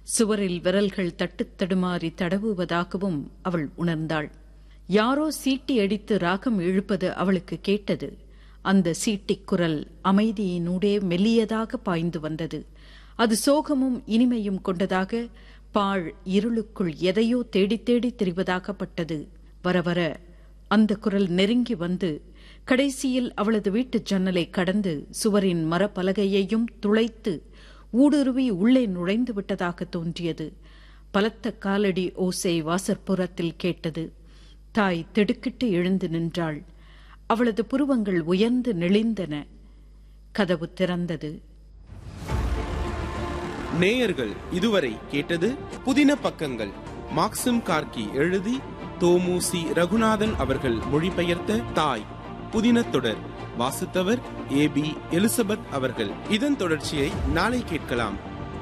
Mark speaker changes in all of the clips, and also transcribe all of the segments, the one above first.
Speaker 1: சுவரில் விரல்கள் தட்டுத் தடுமாறி தடவுவதாகவும் அவள் உணர்ந்தாள் யாரோ சீட்டி அடித்து ராகம் இழுப்பது அவளுக்கு கேட்டது அந்த சீட்டிக் குரல் அமைதியினூடே மெல்லியதாக பாய்ந்து வந்தது அது சோகமும் இனிமையும் கொண்டதாக பாழ் இருளுக்குள் எதையோ தேடித் தேடி திரிவதாகப்பட்டது வர வர அந்த குரல் நெருங்கி வந்து கடைசியில் அவளது வீட்டு ஜன்னலை கடந்து சுவரின் மரப்பலகையையும் துளைத்து ஊடுருவி உள்ளே நுழைந்து விட்டதாக தோன்றியது பலத்த காலடி ஓசை வாசற்புறத்தில் கேட்டது தாய் திடுக்கிட்டு எழுந்து நின்றாள் அவளது புருவங்கள் உயர்ந்து நெளிந்தன கதவு திறந்தது
Speaker 2: நேயர்கள் இதுவரை கேட்டது புதின பக்கங்கள் மாக்சிம் கார்கி எழுதி தோமுசி ரகுநாதன் அவர்கள் மொழிபெயர்த்த தாய் புதின தொடர் வாசித்தவர் ஏ பி எலிசபெத் அவர்கள் இதன் தொடர்ச்சியை நாளை கேட்கலாம்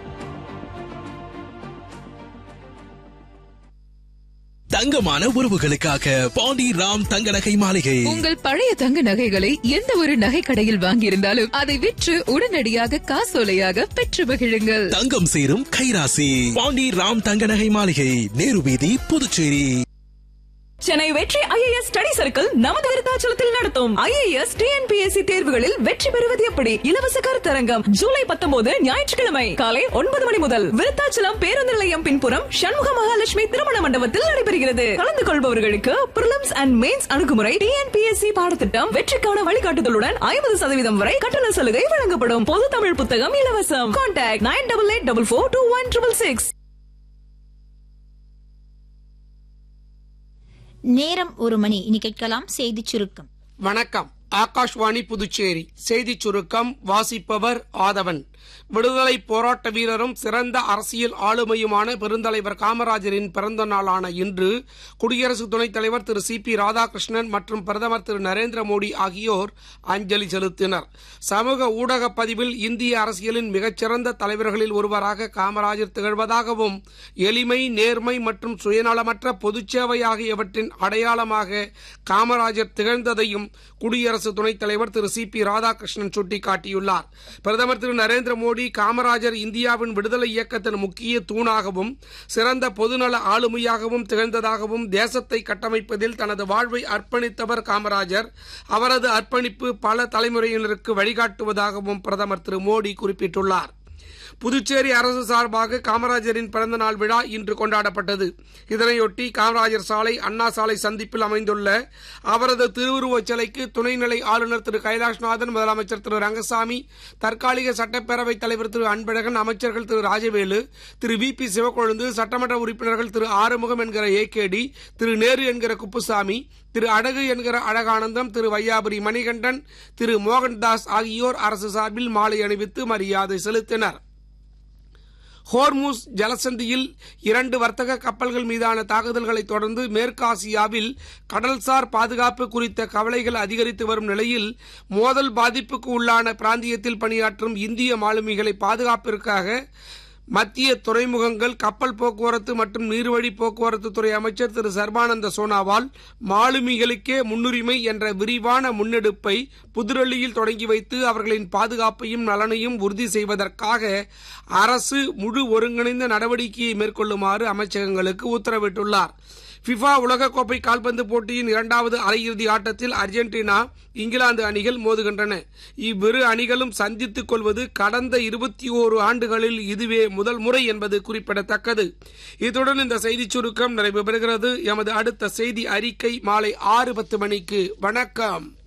Speaker 3: தங்கமான உறவுகளுக்காக பாண்டி ராம் தங்க நகை மாளிகை
Speaker 4: உங்கள் பழைய தங்க நகைகளை எந்த ஒரு நகை கடையில் வாங்கியிருந்தாலும் அதை விற்று உடனடியாக காசோலையாக பெற்று மகிழுங்கள்
Speaker 3: தங்கம் சேரும் கைராசி பாண்டி ராம் தங்க நகை மாளிகை நேரு வீதி புதுச்சேரி
Speaker 5: சென்னை வெற்றி ஐஏஎஸ் ஸ்டடி சர்க்கிள் நமது விருத்தாச்சலத்தில் நடத்தும் ஐஏஎஸ் டிஎன்பிஎஸ்சி தேர்வுகளில் வெற்றி பெறுவது எப்படி இலவச கருத்தரங்கம் ஜூலை பத்தொன்பது ஞாயிற்றுக்கிழமை காலை ஒன்பது மணி முதல் விருத்தாச்சலம் பேருந்து நிலையம் பின்புறம் சண்முக மகாலட்சுமி திருமண மண்டபத்தில் நடைபெறுகிறது கலந்து கொள்பவர்களுக்கு பிரிலிம்ஸ் அண்ட் மெயின்ஸ் அணுகுமுறை டிஎன்பிஎஸ்சி பாடத்திட்டம் வெற்றிக்கான வழிகாட்டுதலுடன் ஐம்பது சதவீதம் வரை கட்டண சலுகை வழங்கப்படும் பொது தமிழ் புத்தகம் இலவசம் contact nine double eight double four two one triple six
Speaker 6: நேரம் ஒரு மணி இனி கேட்கலாம் செய்திச் சுருக்கம்
Speaker 7: வணக்கம் ஆகாஷ்வாணி புதுச்சேரி செய்திச் சுருக்கம் வாசிப்பவர் ஆதவன் விடுதலை போராட்ட வீரரும் சிறந்த அரசியல் ஆளுமையுமான பெருந்தலைவர் காமராஜரின் பிறந்த நாளான இன்று குடியரசு துணைத் தலைவர் திரு சி பி ராதாகிருஷ்ணன் மற்றும் பிரதமர் திரு நரேந்திர மோடி ஆகியோர் அஞ்சலி செலுத்தினர் சமூக ஊடக பதிவில் இந்திய அரசியலின் மிகச்சிறந்த தலைவர்களில் ஒருவராக காமராஜர் திகழ்வதாகவும் எளிமை நேர்மை மற்றும் சுயநலமற்ற பொதுச்சேவை ஆகியவற்றின் அடையாளமாக காமராஜர் திகழ்ந்ததையும் குடியரசு துணைத் தலைவர் திரு சி பி ராதாகிருஷ்ணன் சுட்டிக்காட்டியுள்ளார் பிரதமர் திரு நரேந்திர மோடி காமராஜர் இந்தியாவின் விடுதலை இயக்கத்தின் முக்கிய தூணாகவும் சிறந்த பொதுநல ஆளுமையாகவும் திகழ்ந்ததாகவும் தேசத்தை கட்டமைப்பதில் தனது வாழ்வை அர்ப்பணித்தவர் காமராஜர் அவரது அர்ப்பணிப்பு பல தலைமுறையினருக்கு வழிகாட்டுவதாகவும் பிரதமர் திரு மோடி குறிப்பிட்டுள்ளார் புதுச்சேரி அரசு சார்பாக காமராஜரின் பிறந்த நாள் விழா இன்று கொண்டாடப்பட்டது இதனையொட்டி காமராஜர் சாலை அண்ணா சாலை சந்திப்பில் அமைந்துள்ள அவரது திருவுருவச் சிலைக்கு துணைநிலை ஆளுநர் திரு கைலாஷ்நாதன் முதலமைச்சர் திரு ரங்கசாமி தற்காலிக சட்டப்பேரவைத் தலைவர் திரு அன்பழகன் அமைச்சர்கள் திரு ராஜவேலு திரு வி பி சிவக்கொழுந்து சட்டமன்ற உறுப்பினர்கள் திரு ஆறுமுகம் என்கிற ஏ திரு நேரு என்கிற குப்புசாமி திரு அழகு என்கிற அழகானந்தம் திரு வையாபுரி மணிகண்டன் திரு மோகன்தாஸ் ஆகியோர் அரசு சார்பில் மாலை அணிவித்து மரியாதை செலுத்தினர் ஹோர்மூஸ் ஜலசந்தியில் இரண்டு வர்த்தக கப்பல்கள் மீதான தாக்குதல்களை தொடர்ந்து மேற்காசியாவில் கடல்சார் பாதுகாப்பு குறித்த கவலைகள் அதிகரித்து வரும் நிலையில் மோதல் பாதிப்புக்கு உள்ளான பிராந்தியத்தில் பணியாற்றும் இந்திய மாலுமிகளை பாதுகாப்பிற்காக மத்திய துறைமுகங்கள் கப்பல் போக்குவரத்து மற்றும் நீர்வழி போக்குவரத்து துறை அமைச்சர் திரு சர்பானந்த சோனாவால் மாலுமிகளுக்கே முன்னுரிமை என்ற விரிவான முன்னெடுப்பை புதுடெல்லியில் தொடங்கி வைத்து அவர்களின் பாதுகாப்பையும் நலனையும் உறுதி செய்வதற்காக அரசு முழு ஒருங்கிணைந்த நடவடிக்கையை மேற்கொள்ளுமாறு அமைச்சகங்களுக்கு உத்தரவிட்டுள்ளார் ஃபிஃபா உலகக்கோப்பை கால்பந்து போட்டியின் இரண்டாவது அரையிறுதி ஆட்டத்தில் அர்ஜென்டினா இங்கிலாந்து அணிகள் மோதுகின்றன இவ்விரு அணிகளும் சந்தித்துக் கொள்வது கடந்த இருபத்தி ஓரு ஆண்டுகளில் இதுவே முதல் முறை என்பது குறிப்பிடத்தக்கது இத்துடன் இந்த செய்திச் சுருக்கம் நிறைவு பெறுகிறது எமது அடுத்த செய்தி அறிக்கை மாலை ஆறு பத்து மணிக்கு வணக்கம்